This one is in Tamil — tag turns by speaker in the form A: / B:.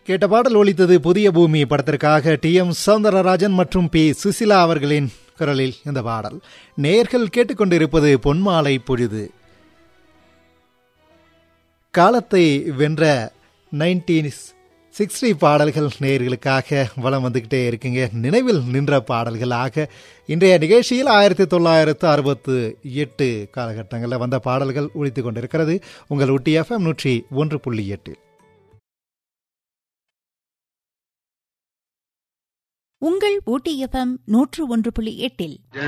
A: கேட்ட பாடல் ஒலித்தது புதிய பூமி படத்திற்காக டி எம் சௌந்தரராஜன் மற்றும் பி சுசிலா அவர்களின் குரலில் இந்த பாடல் நேர்கள் கேட்டுக்கொண்டிருப்பது பொன்மாலை பொழுது காலத்தை வென்ற நைன்டீன் சிக்ஸ்டி பாடல்கள் நேர்களுக்காக வளம் வந்துக்கிட்டே இருக்குங்க நினைவில் நின்ற பாடல்களாக இன்றைய நிகழ்ச்சியில் ஆயிரத்தி தொள்ளாயிரத்து அறுபத்து எட்டு காலகட்டங்களில் வந்த பாடல்கள் ஒழித்து கொண்டிருக்கிறது உங்கள் ஊட்டி எஃப்எம் நூற்றி ஒன்று புள்ளி எட்டு
B: உங்கள் ஊட்டி எஃப்எம் நூற்று ஒன்று புள்ளி எட்டில்